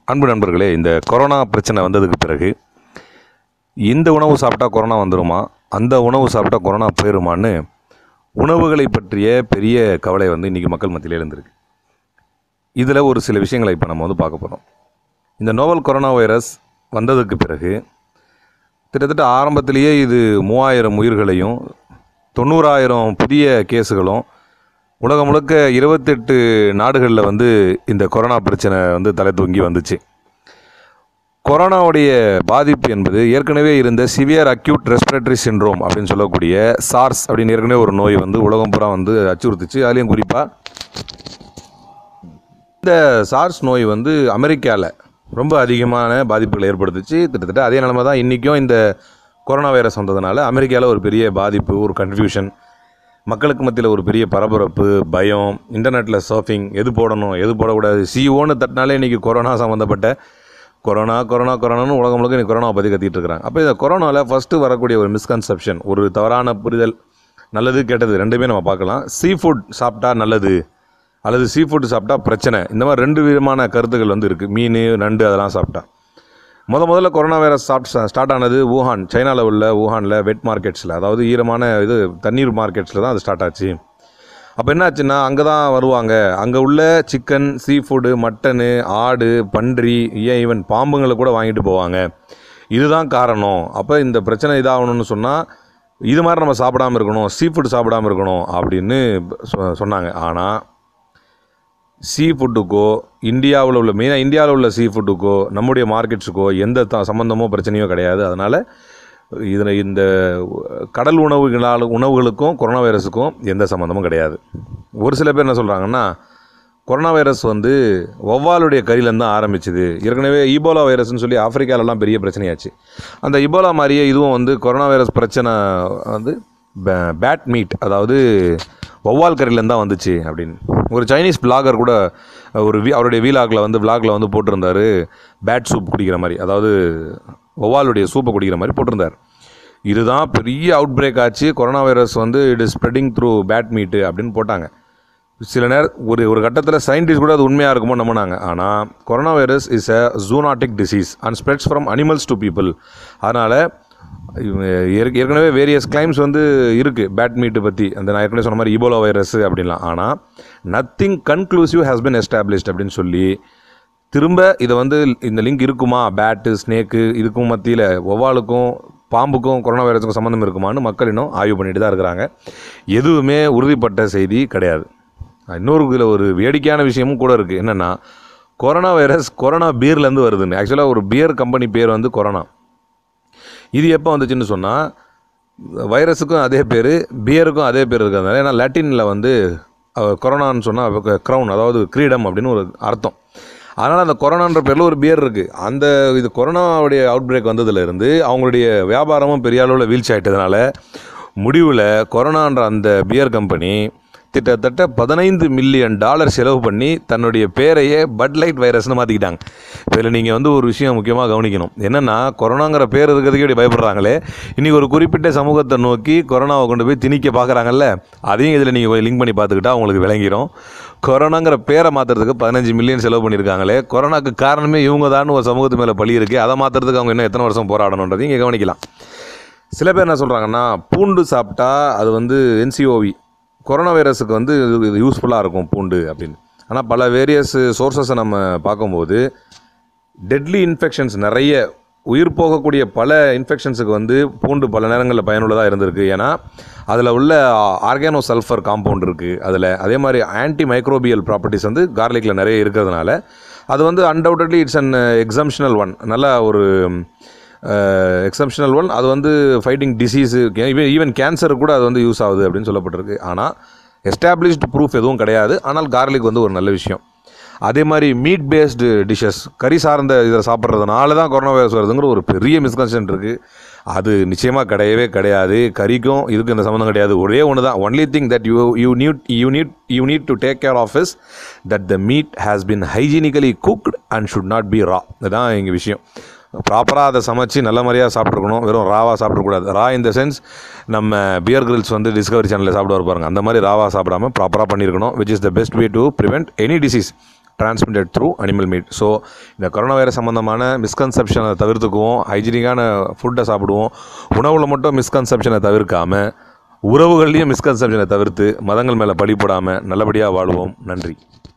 அன்பு நண்பர்களே இந்த கொரோனா பிரச்சனை வந்ததுக்கு பிறகு இந்த உணவு சாப்பிட்டா கொரோனா வந்துருமா அந்த உணவு சாப்பிட்டா கொரோனா போயிருமான்னு உணவுகளை பற்றிய பெரிய கவலை வந்து இன்றைக்கி மக்கள் மத்தியில் எழுந்திருக்கு இதில் ஒரு சில விஷயங்களை இப்போ நம்ம வந்து பார்க்க போகிறோம் இந்த நோவல் கொரோனா வைரஸ் வந்ததுக்கு பிறகு கிட்டத்தட்ட ஆரம்பத்திலேயே இது மூவாயிரம் உயிர்களையும் தொண்ணூறாயிரம் புதிய கேஸுகளும் உலகம் முழுக்க இருபத்தெட்டு நாடுகளில் வந்து இந்த கொரோனா பிரச்சனை வந்து தலை தூங்கி வந்துச்சு கொரோனாவுடைய பாதிப்பு என்பது ஏற்கனவே இருந்த சிவியர் அக்யூட் ரெஸ்பிரேட்டரி சிண்ட்ரோம் அப்படின்னு சொல்லக்கூடிய சார்ஸ் அப்படின்னு ஏற்கனவே ஒரு நோய் வந்து உலகம் பூரா வந்து அச்சுறுத்துச்சு அதுலேயும் குறிப்பாக இந்த சார்ஸ் நோய் வந்து அமெரிக்காவில் ரொம்ப அதிகமான பாதிப்புகளை ஏற்படுத்துச்சு கிட்டத்தட்ட அதே நிலைமை தான் இன்றைக்கும் இந்த கொரோனா வைரஸ் வந்ததுனால அமெரிக்காவில் ஒரு பெரிய பாதிப்பு ஒரு கன்ஃபியூஷன் மக்களுக்கு மத்தியில் ஒரு பெரிய பரபரப்பு பயம் இன்டர்நெட்டில் சர்ஃபிங் எது போடணும் எது போடக்கூடாது சிஓன்னு தட்டினாலே இன்றைக்கி கொரோனா சம்மந்தப்பட்ட கொரோனா கொரோனா கொரோனான்னு உலகம் முழுக்க இன்னைக்கு கொரோனாவை பற்றி கத்திட்டு இருக்கிறாங்க அப்போ இந்த கொரோனாவில் ஃபஸ்ட்டு வரக்கூடிய ஒரு மிஸ்கன்செப்ஷன் ஒரு தவறான புரிதல் நல்லது கெட்டது ரெண்டுமே நம்ம பார்க்கலாம் சீ ஃபுட் சாப்பிட்டா நல்லது அல்லது சீ ஃபுட் சாப்பிட்டா பிரச்சனை இந்த மாதிரி ரெண்டு விதமான கருத்துக்கள் வந்து இருக்குது மீன் நண்டு அதெல்லாம் சாப்பிட்டா முத முதல்ல கொரோனா வைரஸ் சாப்பிட் ஸ்டார்ட் ஆனது ஊஹான் சைனாவில் உள்ள ஊஹானில் வெட் மார்க்கெட்ஸில் அதாவது ஈரமான இது தண்ணீர் மார்க்கெட்ஸில் தான் அது ஸ்டார்ட் ஆச்சு அப்போ என்னாச்சுன்னா அங்கே தான் வருவாங்க அங்கே உள்ள சிக்கன் சீ ஃபுட்டு மட்டனு ஆடு பன்றி ஏன் ஈவன் பாம்புங்களை கூட வாங்கிட்டு போவாங்க இதுதான் காரணம் அப்போ இந்த பிரச்சனை இதாகணும்னு சொன்னால் இது மாதிரி நம்ம சாப்பிடாம இருக்கணும் சீ ஃபுட் சாப்பிடாம இருக்கணும் அப்படின்னு சொ- சொன்னாங்க ஆனால் சீ ஃபுட்டுக்கோ இந்தியாவில் உள்ள மெயினாக இந்தியாவில் உள்ள சீ ஃபுட்டுக்கோ நம்முடைய மார்க்கெட்ஸுக்கோ எந்த த சம்மந்தமோ பிரச்சனையோ கிடையாது அதனால் இதில் இந்த கடல் உணவுகளால் உணவுகளுக்கும் கொரோனா வைரஸுக்கும் எந்த சம்மந்தமும் கிடையாது ஒரு சில பேர் என்ன சொல்கிறாங்கன்னா கொரோனா வைரஸ் வந்து வௌவாலுடைய கறியிலேருந்து தான் ஆரம்பிச்சுது ஏற்கனவே ஈபோலா வைரஸ்னு சொல்லி ஆப்பிரிக்காலலாம் பெரிய பிரச்சனையாச்சு அந்த இபோலா மாதிரியே இதுவும் வந்து கொரோனா வைரஸ் பிரச்சனை வந்து பேட் மீட் அதாவது வௌவால் கறியிலேருந்து தான் வந்துச்சு அப்படின்னு ஒரு சைனீஸ் பிளாகர் கூட ஒரு வி அவருடைய வீலாகில் வந்து விலாகில் வந்து போட்டிருந்தாரு பேட் சூப் குடிக்கிற மாதிரி அதாவது வௌவாலுடைய சூப்பை குடிக்கிற மாதிரி போட்டிருந்தார் இதுதான் பெரிய அவுட் பிரேக் ஆச்சு கொரோனா வைரஸ் வந்து it is spreading through bat meat அப்படின்னு போட்டாங்க சில நேரம் ஒரு ஒரு கட்டத்தில் சயின்டிஸ்ட் கூட அது உண்மையாக இருக்குமோ நம்பினாங்க ஆனால் corona virus is a zoonotic disease and spreads from animals to people அதனால் ஏற்கனவே வேரியஸ் கிளைம்ஸ் வந்து இருக்குது பேட் மீட்டு பற்றி அந்த நான் ஏற்கனவே சொன்ன மாதிரி இபோலா வைரஸ் அப்படின்லாம் ஆனால் nothing conclusive has been established அப்படின்னு சொல்லி திரும்ப இதை வந்து இந்த லிங்க் இருக்குமா பேட்டு ஸ்னேக்கு இதுக்கும் மத்தியில் ஒவ்வாளுக்கும் பாம்புக்கும் கொரோனா வைரஸுக்கும் சம்மந்தம் இருக்குமான்னு மக்கள் இன்னும் ஆய்வு பண்ணிட்டு தான் இருக்கிறாங்க எதுவுமே உறுதிப்பட்ட செய்தி கிடையாது இன்னொரு இதில் ஒரு வேடிக்கையான விஷயமும் கூட இருக்குது என்னென்னா கொரோனா வைரஸ் கொரோனா பீர்லேருந்து வருதுன்னு ஆக்சுவலாக ஒரு பியர் கம்பெனி பேர் வந்து கொரோனா இது எப்போ வந்துச்சுன்னு சொன்னால் வைரஸுக்கும் அதே பேர் பியருக்கும் அதே பேர் இருக்கிறதுனால ஏன்னா லாட்டினில் வந்து அஹ், கொரோனான்னு சொன்னால் க்ரௌன் அதாவது கிரீடம் அப்படின்னு ஒரு அர்த்தம் அதனால் அந்த கொரோனான்ற பேரில் ஒரு பியர் இருக்குது அந்த இது கொரோனாவுடைய அவுட் பிரேக் வந்ததுலேருந்து அவங்களுடைய வியாபாரமும் பெரிய அளவில் வீழ்ச்சி ஆயிட்டதுனால முடிவில் கொரோனான்ற அந்த பியர் கம்பெனி கிட்டத்தட்ட பதினைந்து மில்லியன் டாலர் செலவு பண்ணி தன்னுடைய பேரையே பட் லைட் வைரஸ்னு மாற்றிக்கிட்டாங்க இதில் நீங்கள் வந்து ஒரு விஷயம் முக்கியமாக கவனிக்கணும் என்னென்னா கொரோனாங்கிற பேர் இருக்கிறதுக்கே இப்படி பயப்படுறாங்களே இன்றைக்கி ஒரு குறிப்பிட்ட சமூகத்தை நோக்கி கொரோனாவை கொண்டு போய் திணிக்க பார்க்குறாங்கல்ல அதையும் இதில் நீங்கள் லிங்க் பண்ணி பார்த்துக்கிட்டா உங்களுக்கு விளங்கிரும் கொரோனாங்கிற பேரை மாற்றுறதுக்கு பதினஞ்சு மில்லியன் செலவு பண்ணியிருக்காங்களே கொரோனாக்கு காரணமே இவங்க தான் ஒரு சமூகத்து மேலே பழி இருக்குது அதை மாற்றுறதுக்கு அவங்க இன்னும் எத்தனை வருஷம் போராடணுன்றதையும் இங்கே கவனிக்கலாம் சில பேர் என்ன சொல்கிறாங்கன்னா பூண்டு சாப்பிட்டா அது வந்து என்சிஓவி கொரோனா வைரஸுக்கு வந்து இது இது யூஸ்ஃபுல்லாக இருக்கும் பூண்டு அப்படின்னு ஆனால் பல வேரியஸ் சோர்சஸை நம்ம பார்க்கும்போது டெட்லி இன்ஃபெக்ஷன்ஸ் நிறைய உயிர் போகக்கூடிய பல இன்ஃபெக்ஷன்ஸுக்கு வந்து பூண்டு பல நேரங்களில் பயனுள்ளதாக இருந்திருக்கு ஏன்னா அதில் உள்ள ஆர்கானோ சல்ஃபர் காம்பவுண்ட் இருக்குது அதில் அதே மாதிரி ஆன்டி மைக்ரோபியல் ப்ராப்பர்ட்டிஸ் வந்து கார்லிக்கில் நிறைய இருக்கிறதுனால அது வந்து undoubtedly it's an exceptional one நல்ல ஒரு எக்ஸப்ஷனல் ஒன் அது வந்து fighting disease even even cancer கூட அது வந்து யூஸ் ஆகுது அப்படின்னு சொல்லப்பட்டிருக்கு ஆனால் எஸ்டாப்ளிஷ்டு ப்ரூஃப் எதுவும் கிடையாது ஆனால் கார்லிக் வந்து ஒரு நல்ல விஷயம் அதே மாதிரி மீட் பேஸ்டு டிஷ்ஷஸ் கறி சார்ந்த இதை சாப்பிட்றதுனால தான் கொரோனா வைரஸ் வருதுங்கிற ஒரு பெரிய மிஸ்கன்செப்ஷன் இருக்குது அது நிச்சயமாக கிடையவே கிடையாது கறிக்கும் இதுக்கும் இந்த சம்மந்தம் கிடையாது ஒரே ஒன்று தான் only thing that you you need you need you need to take care of is that the meat has been hygienically cooked and should not be raw இதுதான் எங்கள் விஷயம் ப்ராப்பராக அதை சமைச்சு நல்ல மாதிரியாக சாப்பிட்ருக்கணும் வெறும் ராவாக சாப்பிடக்கூடாது ரா இந்த சென்ஸ் நம்ம பியர் கிரில்ஸ் வந்து டிஸ்கவரி சேனலில் சாப்பிடுவார் பாருங்க அந்த மாதிரி ராவாக சாப்பிடாம ப்ராப்பராக பண்ணியிருக்கணும் which is the best way to prevent any disease transmitted through animal meat so இந்த கொரோனா வைரஸ் சம்மந்தமான மிஸ்கன்செப்ஷனை தவிர்த்துக்குவோம் ஹைஜீனிக்கான ஃபுட்டை சாப்பிடுவோம் உணவில் மட்டும் மிஸ்கன்செப்ஷனை தவிர்க்காமல் உறவுகள்லேயும் மிஸ்கன்செப்ஷனை தவிர்த்து மதங்கள் மேலே பழி போடாமல் நல்லபடியாக வாழுவோம் நன்றி